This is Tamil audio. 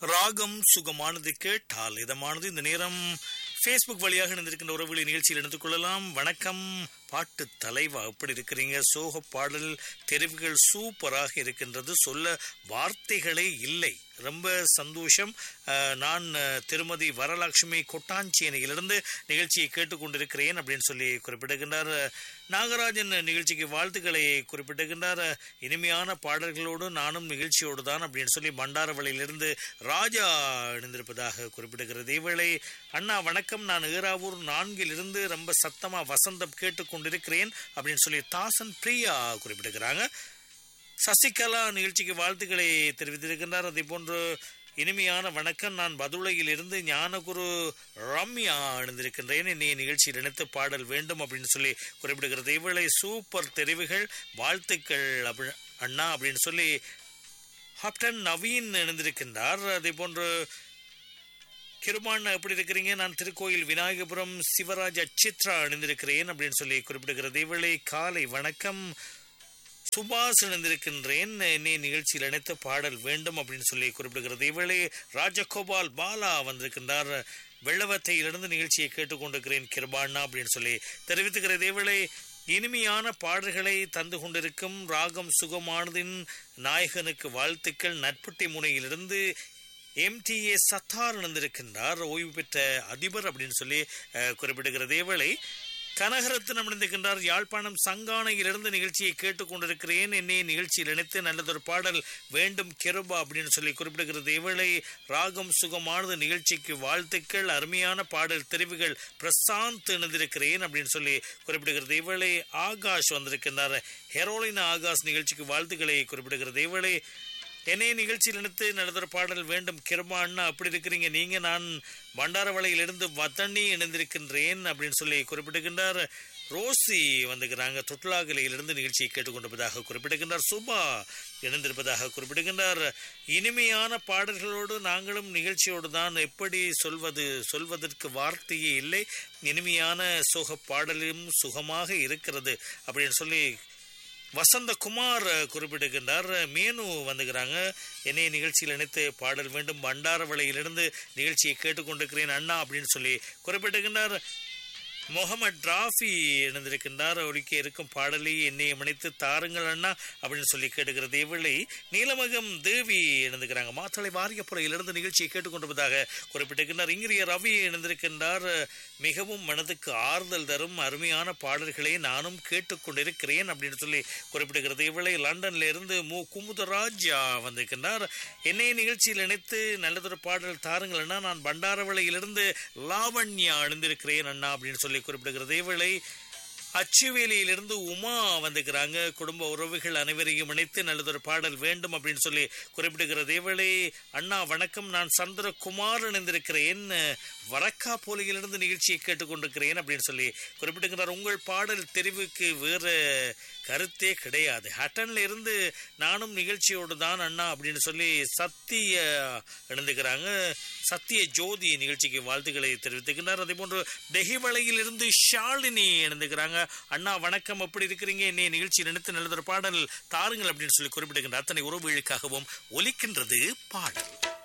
ராகம் சுகமானது கேட்டால் இதமானது இந்த நேரம் ஃபேஸ்புக் வழியாக இணைந்திருக்கின்ற உறவுகளை நிகழ்ச்சியில் இணைத்துக் கொள்ளலாம் வணக்கம் பாட்டு தலைவா எப்படி இருக்கிறீங்க சோக பாடல் தெரிவுகள் சூப்பராக இருக்கின்றது சொல்ல வார்த்தைகளே இல்லை ரொம்ப சந்தோஷம் அஹ், நான் அஹ், திருமதி வரலட்சுமி கொட்டாஞ்சேனையிலிருந்து நிகழ்ச்சியை கேட்டுக்கொண்டிருக்கிறேன் அப்படின்னு சொல்லி குறிப்பிடுகின்றார் நாகராஜன் நிகழ்ச்சிக்கு வாழ்த்துக்களை குறிப்பிடுகின்றார் இனிமையான பாடல்களோடு நானும் நிகழ்ச்சியோடு தான் அப்படின்னு சொல்லி மண்டாரவளையிலிருந்து ராஜா இணைந்திருப்பதாக குறிப்பிடுகிறது இவளை அண்ணா வணக்கம் நான் ஈராவூர் நான்கிலிருந்து ரொம்ப சத்தமா வசந்தம் கேட்டுக்கொண்டிருக்கிறேன் அப்படின்னு சொல்லி தாசன் பிரியா குறிப்பிடுகிறாங்க சசிகலா நிகழ்ச்சிக்கு வாழ்த்துக்களை தெரிவித்திருக்கின்றார் அதே போன்று இனிமையான வணக்கம் நான் பதுளையில் இருந்து ஞானகுரு ரம்யா அணிந்திருக்கின்றேன் இன்னைய நிகழ்ச்சியில் இணைத்து பாடல் வேண்டும் அப்படின்னு சொல்லி குறிப்பிடுகிறது இவளை சூப்பர் தெரிவுகள் வாழ்த்துக்கள் அப்படி அண்ணா அப்படின்னு சொல்லி ஹாப்டன் நவீன் இணைந்திருக்கின்றார் அதே போன்று கிருமான் எப்படி இருக்கிறீங்க நான் திருக்கோயில் விநாயகபுரம் சிவராஜ் அச்சித்ரா அணிந்திருக்கிறேன் அப்படின்னு சொல்லி குறிப்பிடுகிறது இவளை காலை வணக்கம் சுபாஷ் இணைந்திருக்கின்றேன் என்னை நிகழ்ச்சியில் இணைத்து பாடல் வேண்டும் அப்படின்னு சொல்லி குறிப்பிடுகிறது இவளே ராஜகோபால் பாலா வந்திருக்கின்றார் வெள்ளவத்தையிலிருந்து நிகழ்ச்சியை கேட்டுக்கொண்டிருக்கிறேன் கிருபாண்ணா அப்படின்னு சொல்லி தெரிவித்துக்கிறது இவளை இனிமையான பாடல்களை தந்து கொண்டிருக்கும் ராகம் சுகமானதின் நாயகனுக்கு வாழ்த்துக்கள் நட்புட்டி முனையிலிருந்து எம்டிஏ சத்தார் இணைந்திருக்கின்றார் ஓய்வு பெற்ற அதிபர் அப்படின்னு சொல்லி அஹ், குறிப்பிடுகிறது இவளை கனகரத்தினம் இணைந்திருக்கின்றார் யாழ்ப்பாணம் சங்கானையிலிருந்து நிகழ்ச்சியை கேட்டுக்கொண்டிருக்கிறேன் என்னை நிகழ்ச்சியில் இணைத்து நல்லதொரு பாடல் வேண்டும் கெருபா அப்படின்னு சொல்லி குறிப்பிடுகிறது இவளை ராகம் சுகமானது நிகழ்ச்சிக்கு வாழ்த்துக்கள் அருமையான பாடல் தெரிவுகள் பிரசாந்த் இணைந்திருக்கிறேன் அப்படின்னு சொல்லி குறிப்பிடுகிறது இவளை ஆகாஷ் வந்திருக்கின்றார் ஹெரோலினா ஆகாஷ் நிகழ்ச்சிக்கு வாழ்த்துக்களை குறிப்பிடுகிறது இவளை என்னைய நிகழ்ச்சியில் இணைத்து நடத்துகிற பாடல் வேண்டும் கிருமா அண்ணா அப்படி இருக்கிறீங்க நீங்க நான் பண்டாரவளையிலிருந்து வத்தண்ணி இணைந்திருக்கின்றேன் அப்படின்னு சொல்லி குறிப்பிடுகின்றார் ரோசி வந்துக்கிறாங்க தொட்டிலாகலையிலிருந்து நிகழ்ச்சியை கேட்டுக்கொண்டிருப்பதாக குறிப்பிடுகின்றார் சுபா இணைந்திருப்பதாக குறிப்பிடுகின்றார் இனிமையான பாடல்களோடு நாங்களும் நிகழ்ச்சியோடு தான் எப்படி சொல்வது சொல்வதற்கு வார்த்தையே இல்லை இனிமையான சுக பாடலும் சுகமாக இருக்கிறது அப்படின்னு சொல்லி வசந்தகுமார் குறிப்பிடுகின்றார் மேனு வந்துக்கிறாங்க என்னைய நிகழ்ச்சியில் இணைத்து பாடல் வேண்டும் பண்டாரவளையிலிருந்து நிகழ்ச்சியை கேட்டுக்கொண்டிருக்கிறேன் அண்ணா அப்படின்னு சொல்லி குறிப்பிடுகின்றார் முகமது ராஃபி இணைந்திருக்கின்றார் ஒலிக்க இருக்கும் பாடலை என்னை இணைத்து தாருங்கள் அண்ணா அப்படின்னு சொல்லி கேட்டுக்கிறது இவளை நீலமகம் தேவி இணைந்துக்கிறாங்க மாத்தளை வாரியப்புறையிலிருந்து நிகழ்ச்சியை கேட்டுக்கொண்டிருப்பதாக குறிப்பிட்டிருக்கின்றார் இங்கிரிய ரவி இணைந்திருக்கின்றார் மிகவும் மனதுக்கு ஆறுதல் தரும் அருமையான பாடல்களை நானும் கேட்டுக்கொண்டிருக்கிறேன் அப்படின்னு சொல்லி குறிப்பிடுகிறது இவளை லண்டன்ல இருந்து மு குமுதராஜா வந்திருக்கின்றார் என்னை நிகழ்ச்சியில் இணைத்து நல்லதொரு பாடல் தாருங்கள் அண்ணா நான் பண்டாரவளையிலிருந்து லாவண்யா அணிந்திருக்கிறேன் அண்ணா அப்படின்னு சொல்லி குறிப்பிடுகிறது இவளை அச்சுவேலியிலிருந்து உமா வந்துக்கிறாங்க குடும்ப உறவுகள் அனைவரையும் இணைத்து நல்லதொரு பாடல் வேண்டும் அப்படின்னு சொல்லி குறிப்பிடுகிறது இவளை அண்ணா வணக்கம் நான் சந்திரகுமார் இணைந்திருக்கிறேன் வரக்கா போலியிலிருந்து நிகழ்ச்சியை கேட்டுக்கொண்டிருக்கிறேன் அப்படின்னு சொல்லி குறிப்பிடுகிறார் உங்கள் பாடல் தெரிவுக்கு வேறு கருத்தே கிடையாது ஹட்டன்ல இருந்து நானும் நிகழ்ச்சியோடு தான் அண்ணா அப்படின்னு சொல்லி சத்திய இணைந்துக்கிறாங்க சத்திய ஜோதி நிகழ்ச்சிக்கு வாழ்த்துக்களை தெரிவித்துக்கிறார் அதே போன்று டெஹிவளையில் இருந்து ஷாலினி இணைந்துக்கிறாங்க அண்ணா வணக்கம் எப்படி இருக்கிறீங்க என்னை நிகழ்ச்சி நினைத்து நல்லதொரு பாடல் தாருங்கள் அப்படின்னு சொல்லி குறிப்பிடுகின்ற அத்தனை உறவுகளுக்காகவும் ஒலிக்கின்றது பாடல்